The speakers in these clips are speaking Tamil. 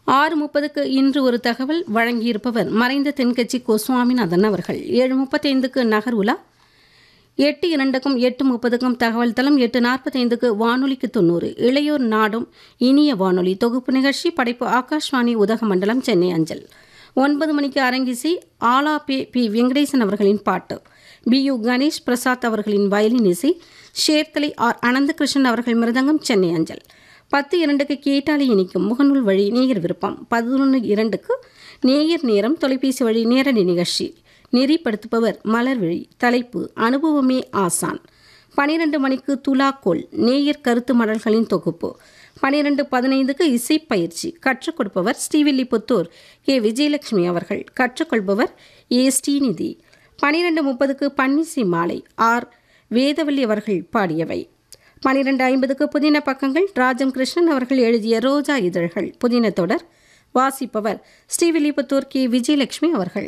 ஆறு முப்பதுக்கு இன்று ஒரு தகவல் வழங்கியிருப்பவர் மறைந்த தென்கட்சி கோ சுவாமிநாதன் அவர்கள் ஏழு முப்பத்தைந்துக்கு நகர் உலா எட்டு இரண்டுக்கும் எட்டு முப்பதுக்கும் தகவல் தளம் எட்டு நாற்பத்தைந்துக்கு வானொலிக்கு தொண்ணூறு இளையோர் நாடும் இனிய வானொலி தொகுப்பு நிகழ்ச்சி படைப்பு ஆகாஷ்வாணி உதகமண்டலம் சென்னை அஞ்சல் ஒன்பது மணிக்கு அரங்கிசை ஆலா பி பி வெங்கடேசன் அவர்களின் பாட்டு பி யு கணேஷ் பிரசாத் அவர்களின் வயலின் இசை ஷேர்தலை ஆர் அனந்தகிருஷ்ணன் அவர்கள் மிருதங்கம் சென்னை அஞ்சல் பத்து இரண்டுக்கு கேட்டாலே இனிக்கும் முகநூல் வழி நேயர் விருப்பம் பதினொன்று இரண்டுக்கு நேயர் நேரம் தொலைபேசி வழி நேரடி நிகழ்ச்சி நெறிப்படுத்துபவர் மலர்விழி தலைப்பு அனுபவமே ஆசான் பனிரெண்டு மணிக்கு துலாக்கோல் நேயர் கருத்து மடல்களின் தொகுப்பு பனிரெண்டு பதினைந்துக்கு இசைப்பயிற்சி கற்றுக் கொடுப்பவர் ஸ்ரீவில்லிபுத்தூர் கே விஜயலட்சுமி அவர்கள் கற்றுக்கொள்பவர் ஏ ஸ்ரீநிதி பனிரெண்டு முப்பதுக்கு பன்னிசி மாலை ஆர் வேதவல்லி அவர்கள் பாடியவை பனிரெண்டு ஐம்பதுக்கு புதின பக்கங்கள் ராஜம் கிருஷ்ணன் அவர்கள் எழுதிய ரோஜா இதழ்கள் புதின தொடர் வாசிப்பவர் ஸ்ரீவில்லிபுத்தூர் கே விஜயலட்சுமி அவர்கள்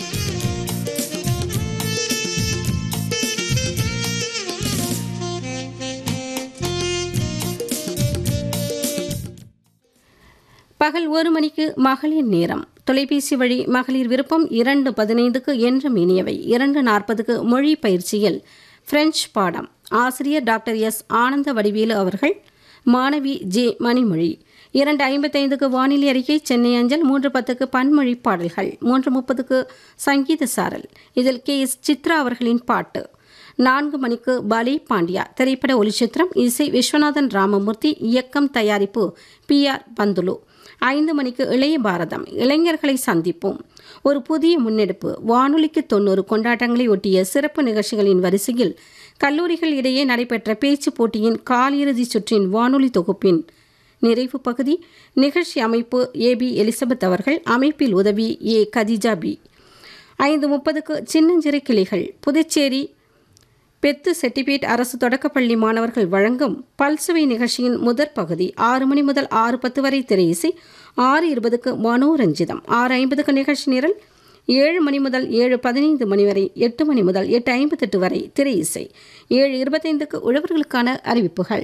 பகல் ஒரு மணிக்கு மகளிர் நேரம் தொலைபேசி வழி மகளிர் விருப்பம் இரண்டு பதினைந்துக்கு என்றும் இனியவை இரண்டு நாற்பதுக்கு மொழி பயிற்சியில் பிரெஞ்சு பாடம் ஆசிரியர் டாக்டர் எஸ் ஆனந்த வடிவேலு அவர்கள் மாணவி ஜே மணிமொழி இரண்டு ஐம்பத்தைந்துக்கு வானிலை அறிக்கை சென்னை அஞ்சல் மூன்று பத்துக்கு பன்மொழி பாடல்கள் மூன்று முப்பதுக்கு சங்கீத சாரல் இதில் கே எஸ் சித்ரா அவர்களின் பாட்டு நான்கு மணிக்கு பலி பாண்டியா திரைப்பட ஒளிச்சித்திரம் இசை விஸ்வநாதன் ராமமூர்த்தி இயக்கம் தயாரிப்பு பி ஆர் பந்துலு ஐந்து மணிக்கு இளைய பாரதம் இளைஞர்களை சந்திப்போம் ஒரு புதிய முன்னெடுப்பு வானொலிக்கு தொண்ணூறு கொண்டாட்டங்களை ஒட்டிய சிறப்பு நிகழ்ச்சிகளின் வரிசையில் கல்லூரிகள் இடையே நடைபெற்ற பேச்சு போட்டியின் காலிறுதி சுற்றின் வானொலி தொகுப்பின் நிறைவு பகுதி நிகழ்ச்சி அமைப்பு ஏ பி எலிசபெத் அவர்கள் அமைப்பில் உதவி ஏ கதிஜா பி ஐந்து முப்பதுக்கு சின்னஞ்சிறு கிளிகள் புதுச்சேரி பெத்து செட்டிபேட் அரசு தொடக்கப்பள்ளி மாணவர்கள் வழங்கும் பல்சுவை நிகழ்ச்சியின் முதற் பகுதி ஆறு மணி முதல் ஆறு பத்து வரை திரையிசை ஆறு இருபதுக்கு மனோரஞ்சிதம் ஆறு ஐம்பதுக்கு நிகழ்ச்சி நிரல் ஏழு மணி முதல் ஏழு பதினைந்து மணி வரை எட்டு மணி முதல் எட்டு ஐம்பத்தெட்டு வரை திரை இசை ஏழு இருபத்தைந்துக்கு உழவர்களுக்கான அறிவிப்புகள்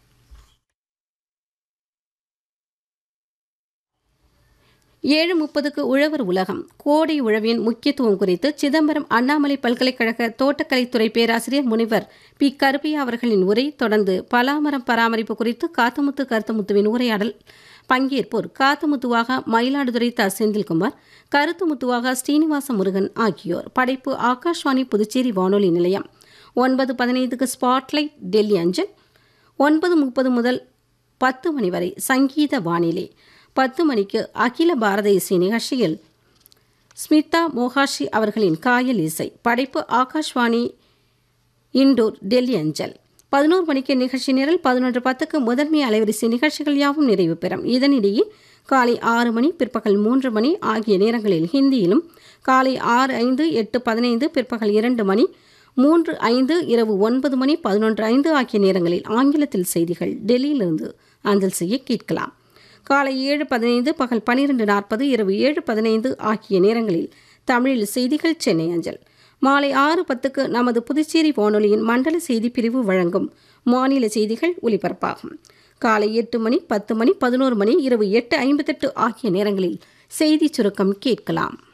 ஏழு முப்பதுக்கு உழவர் உலகம் கோடை உழவின் முக்கியத்துவம் குறித்து சிதம்பரம் அண்ணாமலை பல்கலைக்கழக தோட்டக்கலைத்துறை பேராசிரியர் முனிவர் பி கருப்பையா அவர்களின் உரை தொடர்ந்து பலாமரம் பராமரிப்பு குறித்து காத்தமுத்து கருத்தமுத்துவின் உரையாடல் பங்கேற்போர் காத்தமுத்துவாக மயிலாடுதுறை த செந்தில்குமார் கருத்துமுத்துவாக ஸ்ரீனிவாச முருகன் ஆகியோர் படைப்பு ஆகாஷ்வாணி புதுச்சேரி வானொலி நிலையம் ஒன்பது பதினைந்துக்கு ஸ்பாட்லைட் டெல்லி அஞ்சல் ஒன்பது முப்பது முதல் பத்து மணி வரை சங்கீத வானிலை பத்து மணிக்கு அகில பாரத இசை நிகழ்ச்சியில் ஸ்மிதா மோகாஷி அவர்களின் காயல் இசை படைப்பு ஆகாஷ்வாணி இண்டோர் டெல்லி அஞ்சல் பதினோரு மணிக்கு நிகழ்ச்சி நிரல் பதினொன்று பத்துக்கு முதன்மை அலைவரிசை நிகழ்ச்சிகள் யாவும் நிறைவு பெறும் இதனிடையே காலை ஆறு மணி பிற்பகல் மூன்று மணி ஆகிய நேரங்களில் ஹிந்தியிலும் காலை ஆறு ஐந்து எட்டு பதினைந்து பிற்பகல் இரண்டு மணி மூன்று ஐந்து இரவு ஒன்பது மணி பதினொன்று ஐந்து ஆகிய நேரங்களில் ஆங்கிலத்தில் செய்திகள் டெல்லியிலிருந்து அஞ்சல் செய்ய கேட்கலாம் காலை ஏழு பதினைந்து பகல் பனிரெண்டு நாற்பது இரவு ஏழு பதினைந்து ஆகிய நேரங்களில் தமிழில் செய்திகள் சென்னை அஞ்சல் மாலை ஆறு பத்துக்கு நமது புதுச்சேரி வானொலியின் மண்டல செய்தி பிரிவு வழங்கும் மாநில செய்திகள் ஒலிபரப்பாகும் காலை எட்டு மணி பத்து மணி பதினோரு மணி இரவு எட்டு ஐம்பத்தெட்டு ஆகிய நேரங்களில் செய்தி சுருக்கம் கேட்கலாம்